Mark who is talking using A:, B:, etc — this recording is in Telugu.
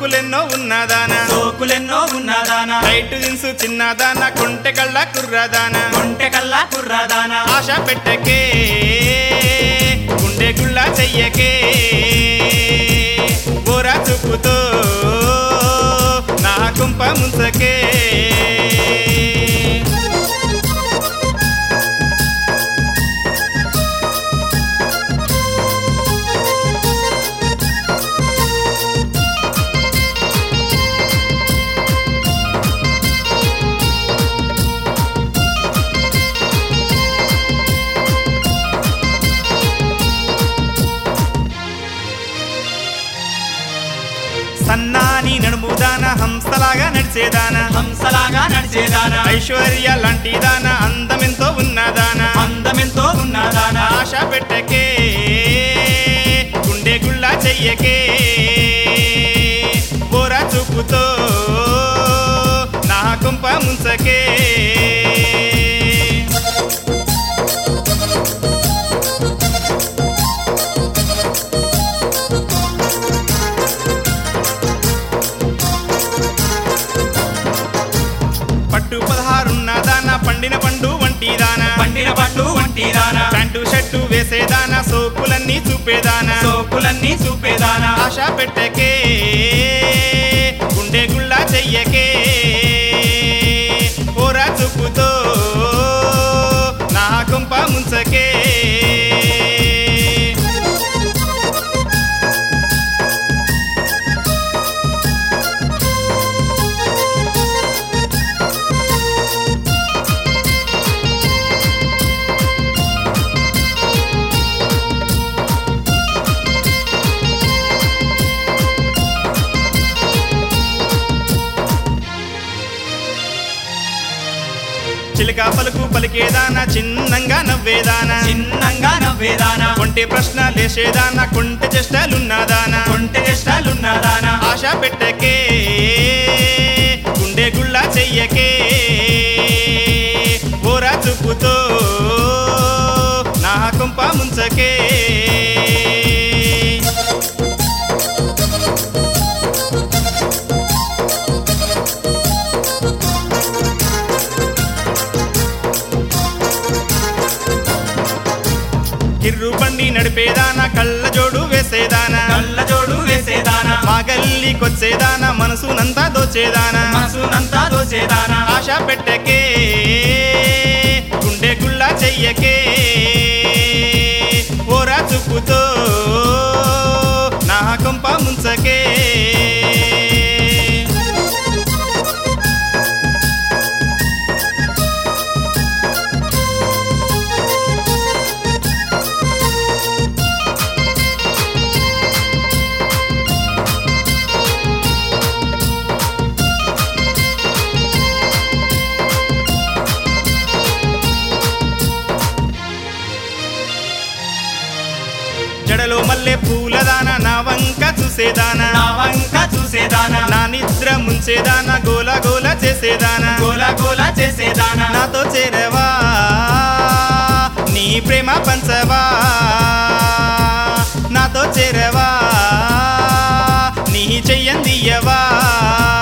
A: సోకులెన్నో ఉన్నదానా
B: సోకులెన్నో ఉన్నదానా
A: లైట్ దిన్సు చిన్నదానా కొంటె కళ్ళ కుర్రదానా
B: కొంటె కల్లా కుర్రదానా
A: ఆశ పెట్టకే గుండె గుళ్ళ చెయ్యకే బోరా చూపుతో నా కుంప ముంచకే సన్నాని నడుముదాన హంసలాగా నడిచేదానా
B: హంసలాగా నడిచేదానా
A: ఐశ్వర్య లాంటిదానా అందమెంతో ఉన్నదానా
B: అందమెంతో ఉన్నదానా
A: ఆశ పెట్టకే గుండె గుళ్ళ చెయ్యకే బోరా చూపుతో నా కుంప ముంచకే పట్టు పదహారున్నదానా పండిన పండు వంటిదానా
B: పండిన పట్టు వంటిదానా
A: ప్యాంటు షర్టు వేసేదానా సోకులన్నీ చూపేదానా
B: సోకులన్నీ చూపేదానా
A: ఆశ పెట్టకే గుండె గుళ్ళ చెయ్యకే ఓరా చూపుతో నా కుంప ముంచకే చిలక పలుకు పలికేదానా చిన్నంగా నవ్వేదానా
B: చిన్నంగా నవ్వేదానా
A: కొంటే ప్రశ్న లేసేదానా కొంటె చేష్టలున్నదానా
B: కొంటె చేష్టాలున్నదానా
A: ఆశ పెట్టకే గుండె గుళ్ళ చెయ్యకే ఓరా చూపుతో నా కుంప ముంచకే కిర్రు బండి నడిపేదానా కళ్ళ జోడు వేసేదానా
B: కళ్ళ జోడు వేసేదానా
A: మా గల్లీకొచ్చేదానా మనసునంతా దోచేదానా
B: మనసునంతా దోచేదానా
A: ఆశ పెట్టకే గుండె గుళ్ళ చెయ్యకే ఓరా చూపుతో నా కొంప ముంచకే జడలో మల్లె పూలదానా నా వంక చూసేదానా
B: నా వంక చూసేదానా
A: నా నిద్ర ముంచేదానా గోల గోల చేసేదానా
B: గోల గోల చేసేదానా
A: నాతో చేరవా నీ ప్రేమ పంచవా నాతో చేరవా నీ చెయ్యందియవా